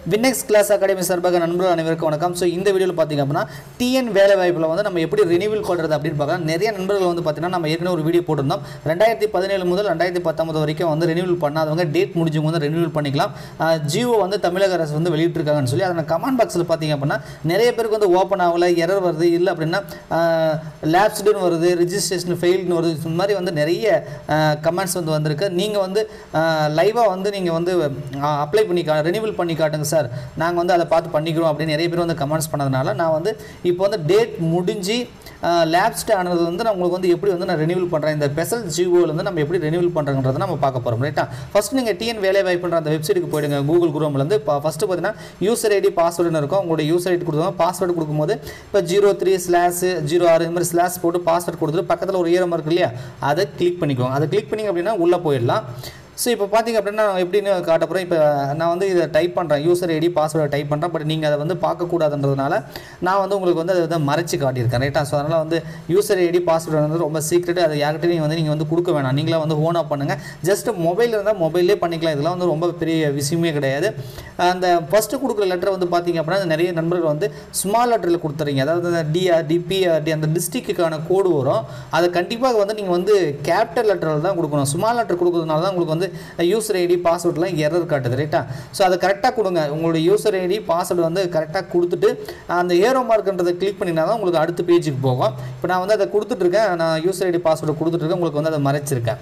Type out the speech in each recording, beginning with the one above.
வின்னெக்ஸ் class academy சார்பாக நண்பர்கள் அனைவருக்கும் வணக்கம் ஸோ இந்த வீடியோவில் பார்த்தீங்க அப்படின்னா டிஎன் வேலை வாய்ப்பில் வந்து நம்ம எப்படி ரினியூவல் பண்ணுறது அப்படின்னு பார்க்கலாம் நிறைய நண்பர்கள் வந்து பார்த்தீங்கன்னா நம்ம ஏற்கனவே ஒரு வீடியோ போட்டிருந்தோம் ரெண்டாயிரத்தி பதினேழு முதல் ரெண்டாயிரத்தி பத்தொன்பது வரைக்கும் வந்து ரினியூவல் பண்ணாதவங்க டேட் முடிஞ்சவங்க வந்து ரினியூவல் பண்ணிக்கலாம் ஜியோ வந்து தமிழக அரசு வந்து வெளியிட்டிருக்காங்கன்னு சொல்லி அதில் கமெண்ட் பாக்ஸில் பார்த்தீங்க அப்படின்னா நிறைய பேருக்கு வந்து ஓப்பன் ஆகல எரர் வருது இல்லை அப்படின்னா லேப்ஸ்டுன்னு வருது ரிஜிஸ்ட்ரேஷன் ஃபெயில்னு வருது இந்த மாதிரி வந்து நிறைய கமெண்ட்ஸ் வந்து வந்திருக்கு நீங்கள் வந்து லைவாக வந்து நீங்கள் வந்து அப்ளை பண்ணி கா ரெனியூவல் பண்ணி காட்டுங்க சார் நாங்கள் வந்து அதை பார்த்து பண்ணிக்கிறோம் அப்படின்னு நிறைய பேர் வந்து கமெண்ட்ஸ் பண்ணதுனால நான் வந்து இப்போ வந்து டேட் முடிஞ்சு லேப்ஸ்ட் ஆனது வந்து நான் உங்களுக்கு வந்து எப்படி வந்து நான் ரெனியூவல் பண்ணுறேன் இந்த ஸ்பெஷல் ஜிஓவில் வந்து நம்ம எப்படி ரெனியூவல் பண்ணுறோன்றதை நம்ம பார்க்க போகிறோம் ரைட்டா ஃபஸ்ட் நீங்கள் டிஎன் வேலை வாய்ப்புன்ற அந்த வெப்சைட்டுக்கு போயிடுங்க கூகுள் குரோம்லேருந்து இப்போ ஃபஸ்ட்டு பார்த்தீங்கன்னா யூசர் ஐடி பாஸ்வேர்டுன்னு இருக்கும் உங்களுடைய யூசர் ஐடி கொடுத்துருவாங்க பாஸ்வேர்டு கொடுக்கும்போது இப்போ ஜீரோ த்ரீ ஸ்லாஷ் ஜீரோ ஆறு இந்த மாதிரி ஸ்லாஷ் போட்டு பாஸ்வேர்டு கொடுத்துட்டு பக்கத்தில் ஒரு ஈரம் இருக்கு இல்லையா அதை கிளிக் பண்ணிக்கோங்க அதை கிளிக் பண்ணிங்க அப்படின்னா உள்ளே போயிடலாம் ஸோ இப்போ பார்த்தீங்க அப்படின்னா நான் எப்படின்னு காட்ட போகிறேன் இப்போ நான் வந்து இதை டைப் பண்ணுறேன் யூசர் ஐடி பாஸ்வேர்டை டைப் பண்ணுறேன் பட் நீங்கள் அதை வந்து பார்க்கக்கூடாதுன்றதுனால நான் வந்து உங்களுக்கு வந்து அதை வந்து மறைச்சு காட்டியிருக்கேன் ரைட்டா ஸோ அதனால் வந்து யூசர் ஐடி பாஸ்வேர்டு வந்து ரொம்ப சீக்ரெட் அதை யார்கிட்டையும் வந்து நீங்கள் வந்து கொடுக்க வேணாம் நீங்களே வந்து ஓனாக பண்ணுங்கள் ஜஸ்ட் மொபைல் இருந்தால் மொபைல்லே பண்ணிக்கலாம் இதெல்லாம் வந்து ரொம்ப பெரிய விஷயமே கிடையாது அந்த ஃபஸ்ட்டு கொடுக்குற லெட்டர் வந்து பார்த்தீங்க அப்படின்னா நிறைய நண்பர்கள் வந்து ஸ்மால் லெட்டரில் கொடுத்துறீங்க அதாவது அந்த டிஆர்டி பிஆர்டி அந்த டிஸ்ட்ரிக்ட்டுக்கான கோடு வரும் அதை கண்டிப்பாக வந்து நீங்கள் வந்து கேபிட்டல் லெட்டரில் தான் கொடுக்கணும் ஸ்மால் லெட்டர் கொடுக்கறதுனால தான் உங்களுக்கு வந்து யூசர் ஐடி பாஸ்வேர்ட்லாம் எரர் காட்டுது ரைட்டா ஸோ அதை கரெக்டாக கொடுங்க உங்களுடைய யூசர் ஐடி பாஸ்வேர்டு வந்து கரெக்டாக கொடுத்துட்டு அந்த ஏரோ மார்க்ன்றதை கிளிக் பண்ணினா தான் உங்களுக்கு அடுத்த பேஜுக்கு போகும் இப்போ நான் வந்து அதை கொடுத்துட்ருக்கேன் நான் யூசர் ஐடி பாஸ்வேர்டு கொடுத்துட்ருக்கேன் உங்களுக்கு வந்து அதை மறைச்சிருக்கேன்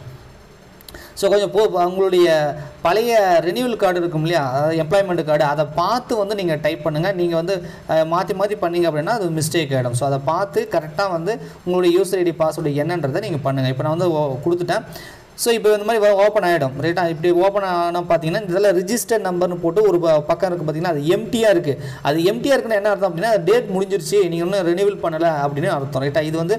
ஸோ கொஞ்சம் போ உங்களுடைய பழைய ரெனியூவல் கார்டு இருக்கும் இல்லையா அதாவது எம்ப்ளாய்மெண்ட் கார்டு அதை பார்த்து வந்து நீங்கள் டைப் பண்ணுங்கள் நீங்கள் வந்து மாற்றி மாற்றி பண்ணீங்க அப்படின்னா அது மிஸ்டேக் ஆகிடும் ஸோ அதை பார்த்து கரெக்டாக வந்து உங்களுடைய யூசர் ஐடி பாஸ்வேர்டு என்னன்றதை நீங்கள் பண்ணுங்கள் இப்போ நான் வந்து ஓ- கொடுத்துட்டேன் ஸோ இப்போ இந்த மாதிரி ஓப்பன் ஆகிடும் ரைட்டா இப்படி ஓப்பன் ஆனால் பார்த்தீங்கன்னா இதில் ரிஜிஸ்டர் நம்பர்னு போட்டு ஒரு ப- பக்கம் இருக்குது பார்த்தீங்கன்னா அது எம்டியாக இருக்குது அது எம்டியாக இருக்குன்னு என்ன அர்த்தம் அப்படின்னா டேட் முடிஞ்சிருச்சு நீங்கள் இன்னும் ரெனியூவல் பண்ணலை அப்படின்னு அர்த்தம் ரைட்டா இது வந்து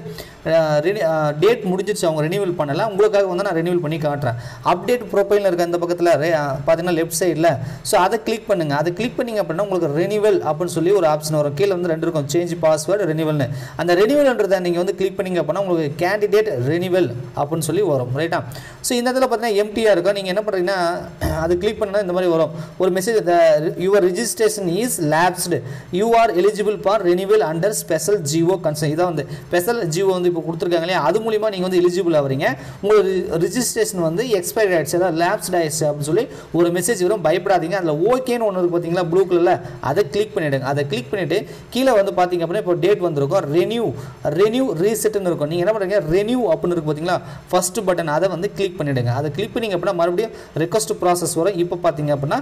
டேட் முடிஞ்சிருச்சு அவங்க ரெனியூவல் பண்ணலை உங்களுக்காக வந்து நான் ரெனியூவல் பண்ணி காட்டுறேன் அப்டேட் ப்ரொஃபைலில் இருக்க அந்த பக்கத்தில் பார்த்தீங்கன்னா லெஃப்ட் சைடில் ஸோ அதை கிளிக் பண்ணுங்கள் அதை கிளிக் பண்ணிங்க அப்படின்னா உங்களுக்கு ரெனியூவல் அப்படின்னு சொல்லி ஒரு ஆப்ஷன் வரும் கீழே வந்து ரெண்டு இருக்கும் சேஞ்ச் பாஸ்வேர்டு ரெனியூவல்னு அந்த ரெனியூவல்ன்றதை நீங்கள் வந்து கிளிக் பண்ணிங்க அப்படின்னா உங்களுக்கு கேண்டிடேட் ரெனியூவல் அப்படின்னு சொல்லி வரும் ரைட்டா ஸோ இந்த இடத்துல பார்த்தீங்கன்னா எம்டியாக இருக்கும் நீங்கள் என்ன பண்ணுறீங்கன்னா அது கிளிக் பண்ணால் இந்த மாதிரி வரும் ஒரு message your registration is lapsed you are eligible for renewal under special G O concern இதான் வந்து ஸ்பெஷல் ஜிஓ வந்து இப்போ கொடுத்துருக்காங்க இல்லையா அது மூலிமா நீங்கள் வந்து எலிஜிபிள் ஆகிறீங்க உங்களோட ரிஜிஸ்ட்ரேஷன் வந்து எக்ஸ்பைரி ஆயிடுச்சு அதாவது லேப்ஸ்ட் ஆயிடுச்சு அப்படின்னு சொல்லி ஒரு மெசேஜ் வரும் பயப்படாதீங்க அதில் ஓகேன்னு ஒன்று இருக்குது பார்த்தீங்களா ப்ளூ கலரில் அதை கிளிக் பண்ணிவிடுங்க அதை கிளிக் பண்ணிவிட்டு கீழே வந்து பார்த்தீங்க அப்படின்னா இப்போ டேட் வந்திருக்கும் ரெனியூ ரெனியூ ரீசெட்னு இருக்கும் நீங்கள் என்ன பண்ணுறீங்க ரெனியூ அப்படின்னு இருக்கு பார்த்தீங்களா ஃபர்ஸ்ட் பட்டன் அதை வந்து கிளிக் பண்ணிவிடுங்க அதை கிளிக் பண்ணிங்க அப்படின்னா மறுபடியும் ரெக்வஸ்ட் ப்ராசஸ் வரும் இப்போ பார்த்தீங்க அப்படின்னா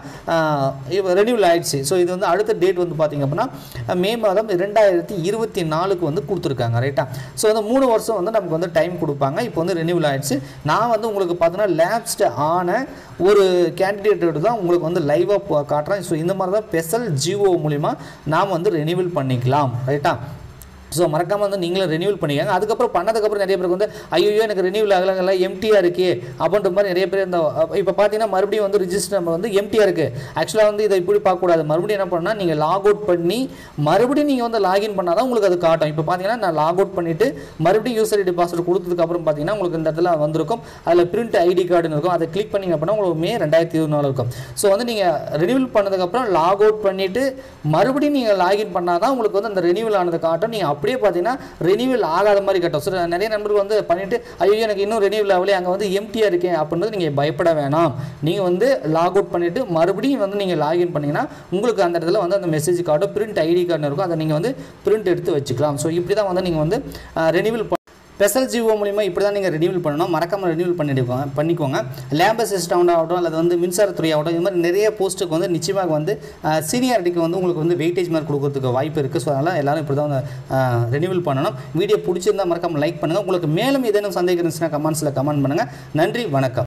ரெனியூல் ஆயிடுச்சு ஸோ இது வந்து அடுத்த டேட் வந்து பார்த்தீங்க அப்படின்னா ஆஹ், மே மாதம் ரெண்டாயிரத்தி இருபத்தி நாலுக்கு வந்து கொடுத்துருக்காங்க ரைட்டா ஸோ வந்து மூணு வருஷம் வந்து நமக்கு வந்து டைம் கொடுப்பாங்க இப்போ வந்து ரெனியூவல் ஆயிடுச்சு நான் வந்து உங்களுக்கு பார்த்தீங்கன்னா லேப்ஸ்ட் ஆன ஒரு கேண்டிடேட்டோட தான் உங்களுக்கு வந்து லைவாக காட்டுறேன் ஸோ இந்த மாதிரி தான் ஸ்பெஷல் ஜிஓ மூலிமா நாம் வந்து ரெனியூவல் பண்ணிக்கலாம் ரைட்டா ஸோ மறக்காமல் வந்து நீங்களும் ரெனியூவல் பண்ணிக்கங்க அதுக்கப்புறம் பண்ணதுக்கப்புறம் நிறைய பேருக்கு வந்து ஐயோ எனக்கு ரெனியூவல் ஆகலங்கல்ல எம்டியாக இருக்கே அப்படின்ற மாதிரி நிறைய பேர் இந்த இப்போ பார்த்தீங்கன்னா மறுபடியும் வந்து ரிஜிஸ்டர் நம்பர் வந்து எம்டியாக இருக்குது ஆக்சுவலாக வந்து இதை இப்படி பார்க்கக்கூடாது மறுபடியும் என்ன பண்ணால் நீங்கள் லாக் அவுட் பண்ணி மறுபடியும் நீங்கள் வந்து லாகின் பண்ணால் தான் உங்களுக்கு அது காட்டும் இப்போ பார்த்தீங்கன்னா நான் லாக் அவுட் பண்ணிவிட்டு மறுபடியும் யூசர் ஐடி பாஸ்வேர்டு கொடுத்ததுக்கப்புறம் பார்த்தீங்கன்னா உங்களுக்கு இந்த இடத்துல வந்திருக்கும் அதில் பிரிண்ட் ஐடி கார்டுன்னு இருக்கும் அதை கிளிக் பண்ணிங்க அப்படின்னா உங்களுக்கு மே ரெண்டாயிரத்தி இருபது நாலு இருக்கும் ஸோ வந்து நீங்கள் ரெனியூவல் பண்ணதுக்கப்புறம் லாக் அவுட் பண்ணிவிட்டு மறுபடியும் நீங்கள் லாகின் பண்ணால் தான் உங்களுக்கு வந்து அந்த ரெனியூவல் ஆனது காட்டும் நீங்கள் அப்படியே பார்த்தீங்கன்னா ரெனியூவல் ஆகாத மாதிரி காட்டும் ஸோ நிறைய நண்பர்கள் வந்து பண்ணிவிட்டு ஐயோ எனக்கு இன்னும் ரெனியூவல் ஆகலையே அங்கே வந்து எம்டியாக இருக்கேன் அப்படின்றது நீங்கள் பயப்பட வேணாம் நீங்கள் வந்து லாக் அவுட் பண்ணிவிட்டு மறுபடியும் வந்து நீங்கள் லாகின் பண்ணீங்கன்னா உங்களுக்கு அந்த இடத்துல வந்து அந்த message card print ID card இருக்கும் அதை நீங்கள் வந்து பிரிண்ட் எடுத்து வச்சுக்கலாம் ஸோ இப்படி தான் வந்து நீங்கள் வந்து ரெனியூவல் ஸ்பெஷல் ஜிஓ மூலிமா இப்படி தான் நீங்கள் ரெனியூவல் பண்ணணும் மறக்காமல் ரெனியூவல் பண்ணிடுவோங்க பண்ணிக்கோங்க லேப் அசிஸ்டண்ட் ஆகட்டும் அல்லது வந்து மின்சாரத்துறை ஆகட்டும் இது மாதிரி நிறைய போஸ்ட்டுக்கு வந்து நிச்சயமாக வந்து சீனியாரிட்டிக்கு வந்து உங்களுக்கு வந்து வெயிட்டேஜ் மார்க் கொடுக்கறதுக்கு வாய்ப்பு இருக்குது ஸோ அதனால் எல்லாரும் இப்படி தான் வந்து ரெனியூவல் பண்ணணும் வீடியோ பிடிச்சிருந்தா மறக்காமல் லைக் பண்ணுங்கள் உங்களுக்கு மேலும் ஏதேனும் சந்தேகம் இருந்துச்சுன்னா கமெண்ட்ஸில் கமெண்ட் பண்ணுங்கள் நன்றி வணக்கம்